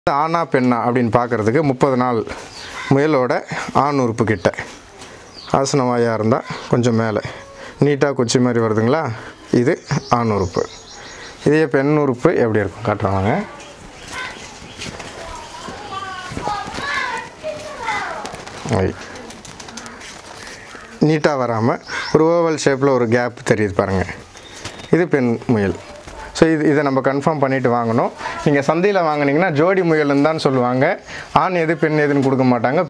ஆனா பெண்ணா அப்படின்னு பார்க்குறதுக்கு முப்பது நாள் முயலோட ஆண் உறுப்பு கிட்ட ஆசனவாயாக இருந்தால் கொஞ்சம் மேலே நீட்டாக குச்சி மாதிரி வருதுங்களா இது ஆண் உறுப்பு இதே பெண் உறுப்பு எப்படி இருக்கும் காட்டுறாங்க நீட்டாக வராமல் ஒரு ஓவல் ஷேப்பில் ஒரு கேப் தெரியுது பாருங்கள் இது பெண் முயல் ஸோ இது இதை நம்ம கன்ஃபார்ம் பண்ணிட்டு வாங்கணும் நீங்கள் சந்தையில் வாங்குனீங்கன்னா ஜோடி முயல்னு தான் சொல்லுவாங்க ஆண் எது பெண் எதுன்னு கொடுக்க மாட்டாங்க